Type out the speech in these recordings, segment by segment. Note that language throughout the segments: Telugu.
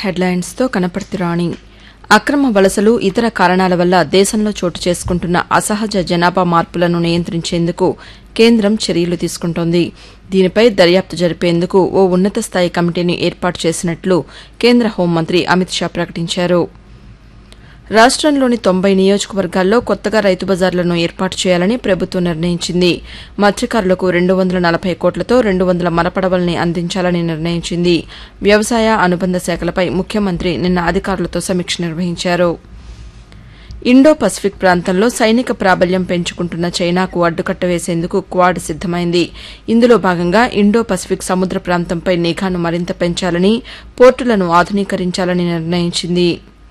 హెడ్లైన్స్తో కనపర్తి రాణి అక్రమ వలసలు ఇతర కారణాల వల్ల దేశంలో చోటు చేసుకుంటున్న అసహజ జనాభా మార్పులను నియంత్రించేందుకు కేంద్రం చర్యలు తీసుకుంటోంది దీనిపై దర్యాప్తు జరిపేందుకు ఓ ఉన్నత స్థాయి కమిటీని ఏర్పాటు చేసినట్లు కేంద్ర హోంమంత్రి అమిత్ షా ప్రకటించారు రాష్టంలోని తొంభై నియోజకవర్గాల్లో కొత్తగా రైతు బజార్లను ఏర్పాటు చేయాలని ప్రభుత్వం నిర్ణయించింది మత్స్యకారులకు రెండు వందల నలభై కోట్లతో రెండు వందల మరపడవల్ని అందించాలని నిర్ణయించింది వ్యవసాయ అనుబంధ శాఖలపై ముఖ్యమంత్రి నిన్న అధికారులతో సమీక్ష నిర్వహించారు ఇండో పసిఫిక్ ప్రాంతంలో సైనిక ప్రాబల్యం పెంచుకుంటున్న చైనాకు అడ్డుకట్ట వేసేందుకు క్వాడ్ సిద్దమైంది ఇందులో భాగంగా ఇండో పసిఫిక్ సముద్ర ప్రాంతంపై నిఘాను మరింత పెంచాలని పోర్టులను ఆధునీకరించాలని నిర్ణయించింది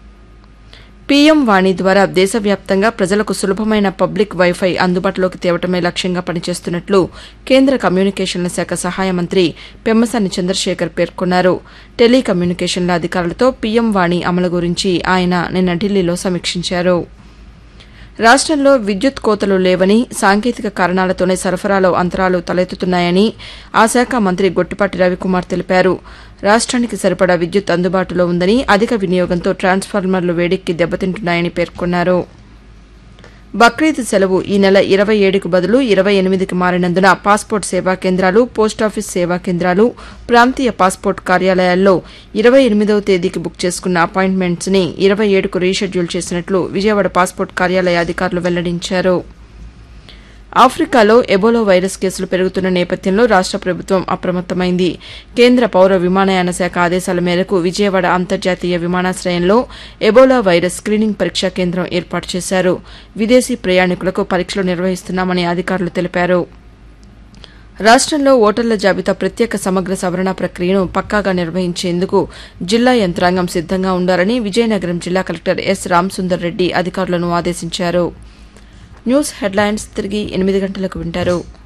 పీఎం వాణి ద్వారా దేశవ్యాప్తంగా ప్రజలకు సులభమైన పబ్లిక్ వైఫై అందుబాటులోకి తేవటమే లక్ష్యంగా పనిచేస్తున్నట్లు కేంద్ర కమ్యూనికేషన్ల శాఖ సహాయ మంత్రి పెమ్మసాని చంద్రశేఖర్ పేర్కొన్నారు టెలికమ్యూనికేషన్ల అధికారులతో పీఎం వాణి అమలు గురించి ఆయన నిన్న ఢిల్లీలో సమీక్షించారు రాష్టంలో విద్యుత్ కోతలు లేవని సాంకేతిక కారణాలతోనే సరఫరాలో అంతరాలు తలెత్తుతున్నాయని ఆ శాఖ మంత్రి గొట్టిపాటి రవికుమార్ తెలిపారు రాష్ట్రానికి సరిపడా విద్యుత్ అందుబాటులో ఉందని అధిక వినియోగంతో ట్రాన్స్ఫార్మర్లు వేడెక్కి దెబ్బతింటున్నాయని పేర్కొన్నారు బక్రీద్ సెలవు ఈ నెల ఇరవై ఏడుకు బదులు ఇరవై ఎనిమిదికి మారినందున పాస్పోర్ట్ సేవా కేంద్రాలు పోస్టాఫీస్ సేవా కేంద్రాలు ప్రాంతీయ పాస్పోర్ట్ కార్యాలయాల్లో ఇరవై ఎనిమిదవ తేదీకి బుక్ చేసుకున్న అపాయింట్మెంట్స్ ని ఇరవై ఏడుకు రీషెడ్యూల్ చేసినట్లు విజయవాడ పాస్పోర్ట్ కార్యాలయ అధికారులు వెల్లడించారు ఆఫ్రికాలో ఎబోలో వైరస్ కేసులు పెరుగుతున్న నేపథ్యంలో రాష్ట ప్రభుత్వం అప్రమత్తమైంది కేంద్ర పౌర విమానయాన శాఖ ఆదేశాల మేరకు విజయవాడ అంతర్జాతీయ విమానాశ్రయంలో ఎబోలా వైరస్ స్క్రీనింగ్ పరీక్షా కేంద్రం ఏర్పాటు చేశారు విదేశీ ప్రయాణికులకు పరీక్షలు నిర్వహిస్తున్నామని అధికారులు తెలిపారు రాష్టంలో ఓటర్ల జాబితా ప్రత్యేక సమగ్ర సవరణ ప్రక్రియను పక్కాగా నిర్వహించేందుకు జిల్లా యంత్రాంగం సిద్దంగా ఉండాలని విజయనగరం జిల్లా కలెక్టర్ ఎస్ రామసుందర్ రెడ్డి అధికారులను ఆదేశించారు న్యూస్ హెడ్లైన్స్ తిరిగి ఎనిమిది గంటలకు వింటారు